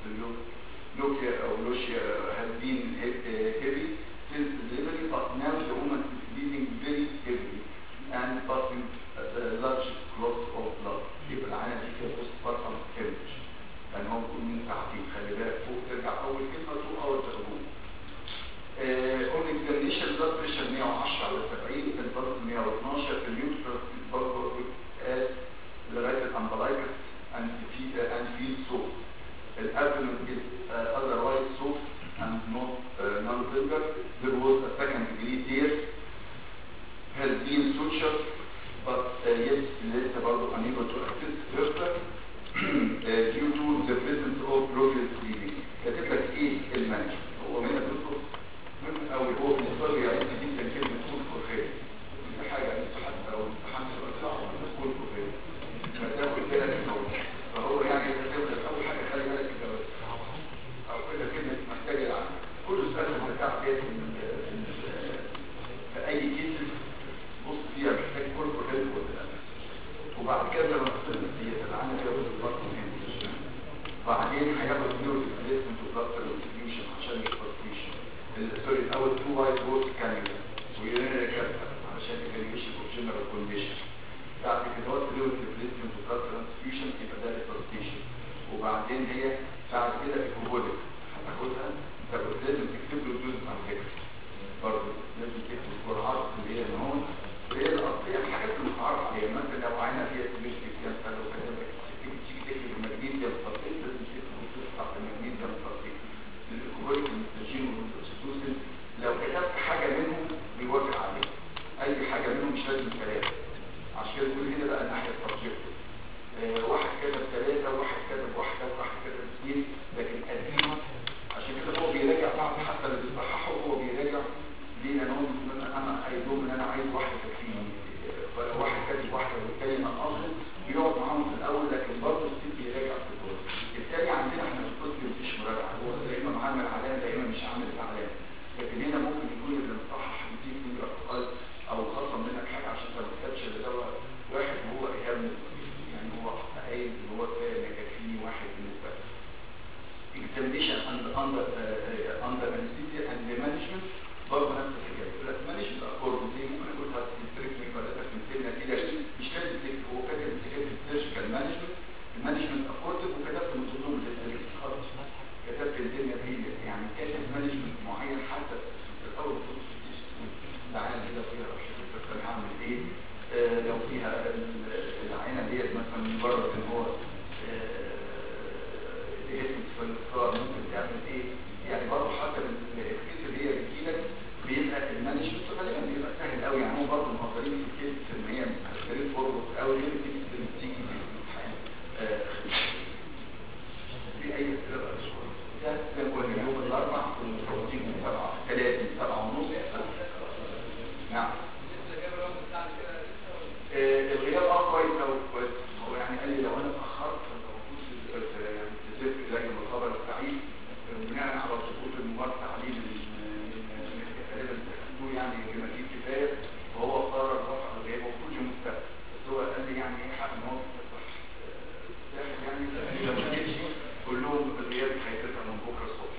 Nokia or Lucia has been heavy since delivery, but now the woman is bleeding very heavily and passing a large clot of blood. يبقى العينة دي فيها بوست بارتم هيمج. كان هو بيقول من ساعتين خلي بالك فوق ترجع أول كلمة تو أول تقول. اون اكزامينيشن بلاد بريشر 110 على 70 البلس 112 اليوترس برضه لغاية الأمبلايكس and feel soft. الابdomen is uh, otherwise soft and not uh, non-tender. There was a second degree tear, has been sutured, but uh, yet less about unable to assist further uh, due to the presence of progress bleeding. كاتب لك ايه المانجمنت؟ هو هنا بيطلب مهم قوي هو بالنسبه له يعني جدا كلمه كون خير. دي حاجه امتحان او امتحان تبقى صعب كون خير. فتاخد كده من فهو يعني كاتب لك اول حاجه خلي بالك الجواز او كده كلمه محتاجه يعني كل سنه بتاع كده في اي كيس بص فيها محتاج كل كل وبعد كده لما تصل النفسيه تتعامل فيها بس الضغط مهم بعدين هياخد نيورو ديسبيسمنت وبلاد ديستريبيوشن عشان الترانسفيوشن سوري اول تو وايت بورد كانيولا ويورينري كابتا عشان ايفاليويشن اوف جنرال كونديشن بعد كده هو فلويد ريبليسمنت وبلاد ترانسفيوشن يبقى ده الترانسفيوشن وبعدين هي بعد كده الكوبوليك هتاخدها طب لازم تكتب له جزء عن فكره برضه لازم تكتب الجرعات اللي هي هون هي الاصليه الحاجات اللي متعرف عليها مثلا لو عينها فيها سبيشال كانسر لو كتب لك تيجي تيجي تكتب المغنيسيوم فاسفيت لازم تكتب الجزء بتاع المغنيسيوم فاسفيت الكوبوليك والمستجين والاكسيتوسين لو كتبت حاجه منهم بيوافق عليها اي حاجه منهم مش لازم ثلاثه عشان كده بيقول هنا بقى الناحيه السبجكتيف واحد كتب ثلاثة واحد كتب واحدة واحد كتب اثنين لكن ادينا examination and under uh, under anesthesia and the management برضه نفس الحكايه يقول لك مانجمنت اكورد زي ممكن اقول لك تريتمنت ولا تكمل كده مش لازم تكتب هو كاتب كاتب سيرجيكال مانجمنت المانجمنت اكورد وكتبت من ضمنهم الهيستوريك خلاص كتبت الدنيا دي يعني كاتب مانجمنت معين حتى في الاول خالص العينه كده فيها رشح انا هعمل ايه آه لو فيها العينه ديت مثلا مجرد ان هو الهيستوريك في الاختار ممكن تعمل ايه يعني برضه حتى الكيس اللي هي بتجيلك بيبقى المانجمنت غالبا بيبقى سهل قوي يعني هو برضه مقدرين في الكيس ان هي ستريت فورورد قوي غير الكيس اللي بتيجي في الامتحان في اي اسئله بقى ده زي ما قلنا يوم الاربع والمتوسطين من سبعه ثلاث من سبعه ونص نعم الغياب اه كويس قوي كويس هو يعني قال لي لو انا اتاخرت المفروض يعني تزف زي ما الخبر السعيد بناء على سقوط المباراه التعليم غالبا تكتبوه يعني بما فيه كفايه وهو قرر رفع الغياب المفروض يوم السبت بس هو قال لي يعني ايه حق ان هو يصح يعني لو ما جيتش قول لهم الغياب هيترفع من بكره الصبح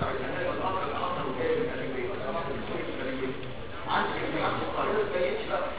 عندك في حق القاهرة ما يجي بقى